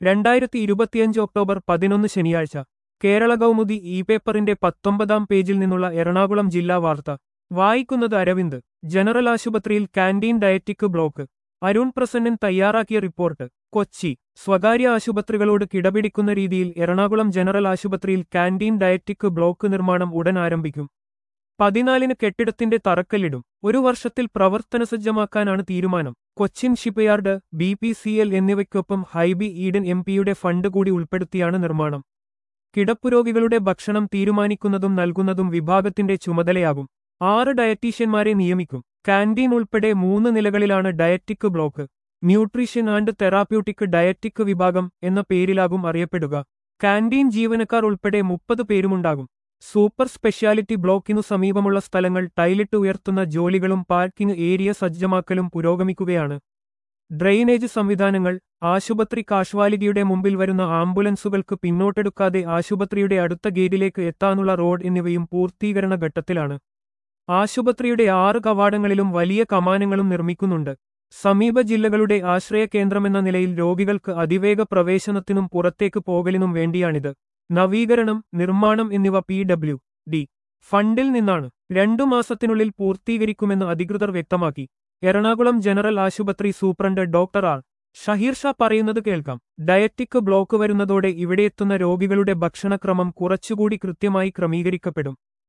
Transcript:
രണ്ടായിരത്തി ഇരുപത്തിയഞ്ച് ഒക്ടോബർ പതിനൊന്ന് ശനിയാഴ്ച കേരള കൗമുദി ഇ പേപ്പറിന്റെ പത്തൊമ്പതാം പേജിൽ നിന്നുള്ള എറണാകുളം ജില്ലാ വാർത്ത വായിക്കുന്നത് അരവിന്ദ് ജനറൽ ആശുപത്രിയിൽ canteen dietetic block Arun Prasannan തയ്യാറാക്കിയ റിപ്പോർട്ട് കൊച്ചി സ്വകാര്യ ആശുപത്രികളോട് കിടപിടിക്കുന്ന രീതിയിൽ എറണാകുളം ജനറൽ ആശുപത്രിയിൽ കാന്റീൻ ഡയറ്റിക് ബ്ലോക്ക് നിർമ്മാണം ഉടൻ ആരംഭിക്കും പതിനാലിന് കെട്ടിടത്തിന്റെ തറക്കല്ലിടും ഒരു വർഷത്തിൽ പ്രവർത്തനസജ്ജമാക്കാനാണ് തീരുമാനം Cochin shipyard B P C L എന്നിവയ്ക്കൊപ്പം ഹൈബി ഈഡൻ എം പിയുടെ ഫണ്ട് കൂടി ഉൾപ്പെടുത്തിയാണ് നിർമ്മാണം കിടപ്പുരോഗികളുടെ ഭക്ഷണം തീരുമാനിക്കുന്നതും നൽകുന്നതും വിഭാഗത്തിന്റെ ചുമതലയാകും ആറ് ഡയറ്റീഷ്യന്മാരെ നിയമിക്കും കാന്റീൻ ഉൾപ്പെടെ മൂന്ന് നിലകളിലാണ് dietetic block nutrition and therapeutic dietetic വിഭാഗം എന്ന പേരിലാകും അറിയപ്പെടുക കാന്റീൻ ജീവനക്കാർ ഉൾപ്പെടെ മുപ്പത് പേരുമുണ്ടാകും സൂപ്പർ സ്പെഷ്യാലിറ്റി ബ്ലോക്കിനു സമീപമുള്ള സ്ഥലങ്ങൾ ടൈലിട്ട് ഉയർത്തുന്ന ജോലികളും പാർക്കിംഗ് ഏരിയ സജ്ജമാക്കലും പുരോഗമിക്കുകയാണ് ഡ്രെയിനേജ് സംവിധാനങ്ങൾ ആശുപത്രി കാഷ്വാലിറ്റിയുടെ മുമ്പിൽ വരുന്ന ആംബുലൻസുകൾക്ക് പിന്നോട്ടെടുക്കാതെ ആശുപത്രിയുടെ അടുത്ത ഗേറ്റിലേക്ക് എത്താനുള്ള റോഡ് എന്നിവയും പൂർത്തീകരണ ഘട്ടത്തിലാണ് ആശുപത്രിയുടെ ആറ് കവാടങ്ങളിലും വലിയ കമാനങ്ങളും നിർമ്മിക്കുന്നുണ്ട് സമീപ ജില്ലകളുടെ ആശ്രയ കേന്ദ്രമെന്ന നിലയിൽ രോഗികൾക്ക് അതിവേഗ പ്രവേശനത്തിനും പുറത്തേക്ക് പോകലിനും വേണ്ടിയാണിത് നവീകരണം നിർമ്മാണം എന്നിവ പി ഡബ്ല്യു ഡി ഫണ്ടിൽ നിന്നാണ് രണ്ടു മാസത്തിനുള്ളിൽ പൂർത്തീകരിക്കുമെന്ന് അധികൃതർ വ്യക്തമാക്കി എറണാകുളം ജനറൽ ആശുപത്രി superintendent doctor R Shaheer Shah പറയുന്നത് കേൾക്കാം ഡയറ്റിക് ബ്ലോക്ക് വരുന്നതോടെ ഇവിടെയെത്തുന്ന രോഗികളുടെ ഭക്ഷണക്രമം കുറച്ചുകൂടി കൃത്യമായി ക്രമീകരിക്കപ്പെടും